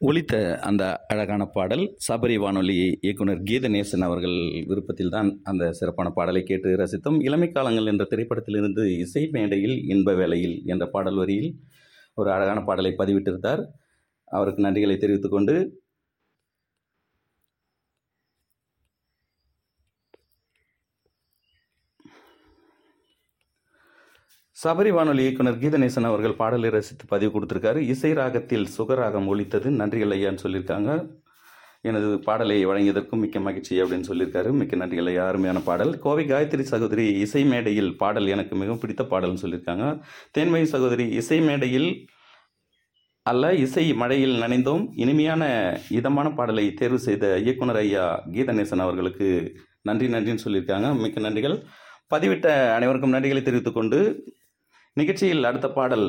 ஒலித்த அந்த அழகான பாடல் சபரி வானொலி இயக்குனர் கீதநேசன் அவர்கள் விருப்பத்தில் தான் அந்த சிறப்பான பாடலை கேட்டு ரசித்தோம் இளமை காலங்கள் என்ற திரைப்படத்திலிருந்து இசை மேடையில் இன்ப வேளையில் என்ற பாடல் வரியில் ஒரு அழகான பாடலை பதிவிட்டிருந்தார் அவருக்கு நன்றிகளை தெரிவித்துக் கொண்டு சபரி வானொலி இயக்குனர் கீதநேசன் அவர்கள் பாடலை ரசித்து பதிவு கொடுத்துருக்காரு இசை ராகத்தில் சுகராகம் ஒலித்தது நன்றிகள் ஐயான்னு சொல்லியிருக்காங்க எனது பாடலை வழங்கியதற்கும் மிக்க மகிழ்ச்சி அப்படின்னு சொல்லியிருக்காரு மிக்க நன்றிகள் ஐயா அருமையான பாடல் கோவை காயத்ரி சகோதரி இசை மேடையில் பாடல் எனக்கு மிகவும் பிடித்த பாடல்னு சொல்லியிருக்காங்க தேன்மொழி சகோதரி இசை மேடையில் அல்ல இசை மழையில் நனைந்தோம் இனிமையான இதமான பாடலை தேர்வு செய்த இயக்குனர் ஐயா கீதநேசன் அவர்களுக்கு நன்றி நன்றின்னு சொல்லியிருக்காங்க மிக்க நன்றிகள் பதிவிட்ட அனைவருக்கும் நன்றிகளை தெரிவித்துக் கொண்டு நிகழ்ச்சியில் அடுத்த பாடல்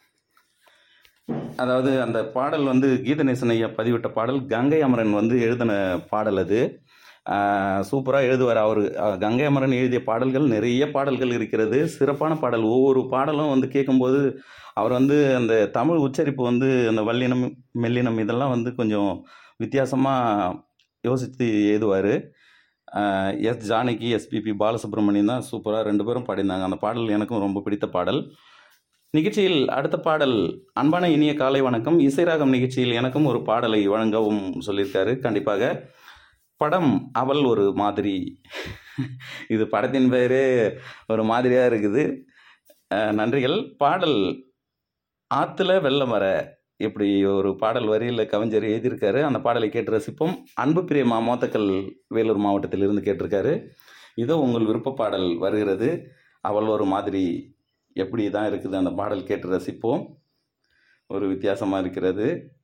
அதாவது அந்த பாடல் வந்து கீதநேசன் ஐயா பதிவிட்ட பாடல் கங்கை அமரன் வந்து எழுதின பாடல் அது சூப்பராக எழுதுவார் அவர் கங்கை அமரன் எழுதிய பாடல்கள் நிறைய பாடல்கள் இருக்கிறது சிறப்பான பாடல் ஒவ்வொரு பாடலும் வந்து கேட்கும்போது அவர் வந்து அந்த தமிழ் உச்சரிப்பு வந்து அந்த வல்லினம் மெல்லினம் இதெல்லாம் வந்து கொஞ்சம் வித்தியாசமாக யோசித்து எழுதுவார் எஸ் ஜானகி எஸ்பிபி பாலசுப்ரமணியம் தான் சூப்பராக ரெண்டு பேரும் பாடியிருந்தாங்க அந்த பாடல் எனக்கும் ரொம்ப பிடித்த பாடல் நிகழ்ச்சியில் அடுத்த பாடல் அன்பான இனிய காலை வணக்கம் இசைராகம் நிகழ்ச்சியில் எனக்கும் ஒரு பாடலை வழங்கவும் சொல்லியிருக்காரு கண்டிப்பாக படம் அவள் ஒரு மாதிரி இது படத்தின் பெயரே ஒரு மாதிரியாக இருக்குது அஹ், நன்றிகள் பாடல் ஆற்றுல வெள்ளம் வர இப்படி ஒரு பாடல் வரியில் கவிஞர் எழுதியிருக்காரு அந்த பாடலை கேட்டு ரசிப்போம் அன்பு பிரியமா மோத்தக்கல் வேலூர் மாவட்டத்திலிருந்து கேட்டிருக்காரு இதோ உங்கள் விருப்ப பாடல் வருகிறது அவள் ஒரு மாதிரி எப்படி தான் இருக்குது அந்த பாடல் கேட்டு ரசிப்போம் ஒரு வித்தியாசமாக இருக்கிறது